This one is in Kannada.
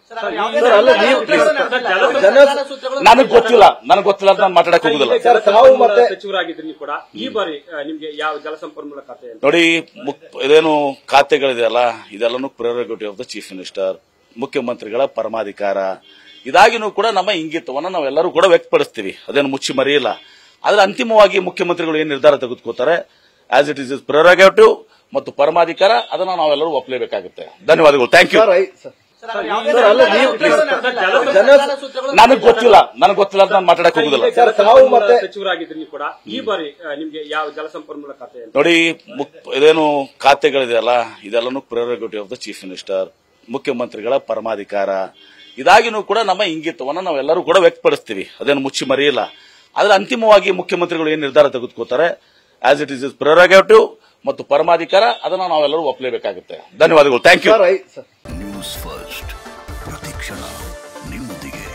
ನನಗ್ ಗೊತ್ತಿಲ್ಲ ನನಗ್ ಗೊತ್ತಿಲ್ಲ ಅಂತ ನಾನು ಮಾತಾಡಕ್ ಹೋಗುದಿಲ್ಲ ಸರ್ ತಾವು ಮತ್ತೆ ಸಚಿವರಾಗಿದ್ರಿ ನೀವು ಕೂಡ ಈ ಬಾರಿ ಆ, ನಿಮ್ಗೆ ಯಾವ ಜಲಸಂಪನ್ಮೂಲ ಖಾತೆ ಅಂತ ನೋಡಿ ಮುಕ್- ಇದೇನು ಖಾತೆಗಳಿದೆಯಲ್ಲ ಇದೆಲ್ಲನೂ prerogative of the chief minister ಮುಖ್ಯಮಂತ್ರಿಗಳ ಪರಮಾಧಿಕಾರ ಇದಾಗಿನೂ ಕೂಡ ನಮ್ಮ ಇಂಗಿತವನ್ನ ನಾವೆಲ್ಲರೂ ಕೂಡ ವ್ಯಕ್ತಪಡಿಸ್ತೀವಿ ಅದೇನು ಮುಚ್ಚಿ ಮರೆಯಿಲ್ಲ ಆದ್ರೆ ಅಂತಿಮವಾಗಿ ಮುಖ್ಯಮಂತ್ರಿಗಳು ಏನ್ ನಿರ್ಧಾರ ತೆಗೆದುಕೋತಾರೆ as it is is prerogative ಮತ್ತು ಪರಮಾಧಿಕಾರ ಅದನ್ನ ನಾವೆಲ್ಲರೂ ಒಪ್ಪಲೇಬೇಕಾಗುತ್ತೆ ಧನ್ಯವಾದಗಳು ಥ್ಯಾಂಕ್ ಯು ಸರ್ ಐ- ಸರ್. ಸರ್ ಅಲ್ಲ ನೀವು ಜನ ನನಗ್ ಗೊತ್ತಿಲ್ಲ ನನಗ್ ಗೊತ್ತಿಲ್ಲ ಅಂತ ನಾನು ಮಾತಾಡಕ್ ಹೋಗುದಿಲ್ಲ ಸರ್ ತಾವು ಮತ್ತೆ ಸಚಿವರಾಗಿದ್ರಿ ನೀವು ಕೂಡ ಈ ಬಾರಿ ಆ, ನಿಮ್ಗೆ ಯಾವ ಜಲಸಂಪನ್ಮೂಲ ಖಾತೆ ಅಂತ ನೋಡಿ ಮುಕ್- ಇದೇನು ಖಾತೆಗಳಿದೆಯಲ್ಲ ಇದೆಲ್ಲನೂ prerogative of the chief minister ಮುಖ್ಯಮಂತ್ರಿಗಳ ಪರಮಾಧಿಕಾರ ಇದಾಗಿನೂ ಕೂಡ ನಮ್ಮ ಇಂಗಿತವನ್ನ ನಾವೆಲ್ಲರೂ ಕೂಡ ವ್ಯಕ್ತಪಡಿಸ್ತೀವಿ ಅದೇನು ಮುಚ್ಚಿ ಮರೆಯಿಲ್ಲ ಆದ್ರೆ ಅಂತಿಮವಾಗಿ ಮುಖ್ಯಮಂತ್ರಿಗಳು ಏನ್ ನಿರ್ಧಾರ ತೆಗೆದುಕೋತಾರೆ as it is is prerogative ಮತ್ತು ಪರಮಾಧಿಕಾರ ಅದನ್ನ ನಾವೆಲ್ಲರೂ ಒಪ್ಪಲೇಬೇಕಾಗುತ್ತೆ ಧನ್ಯವಾದಗಳು ಥ್ಯಾಂಕ್ ಯು ಸರ್ ಐ- ಸರ್ ನ್ಯೂಸ್ ಫಸ್ಟ್ ಪ್ರತಿಕ್ಷಣ ನಿಮ್ಮೊಂದಿಗೆ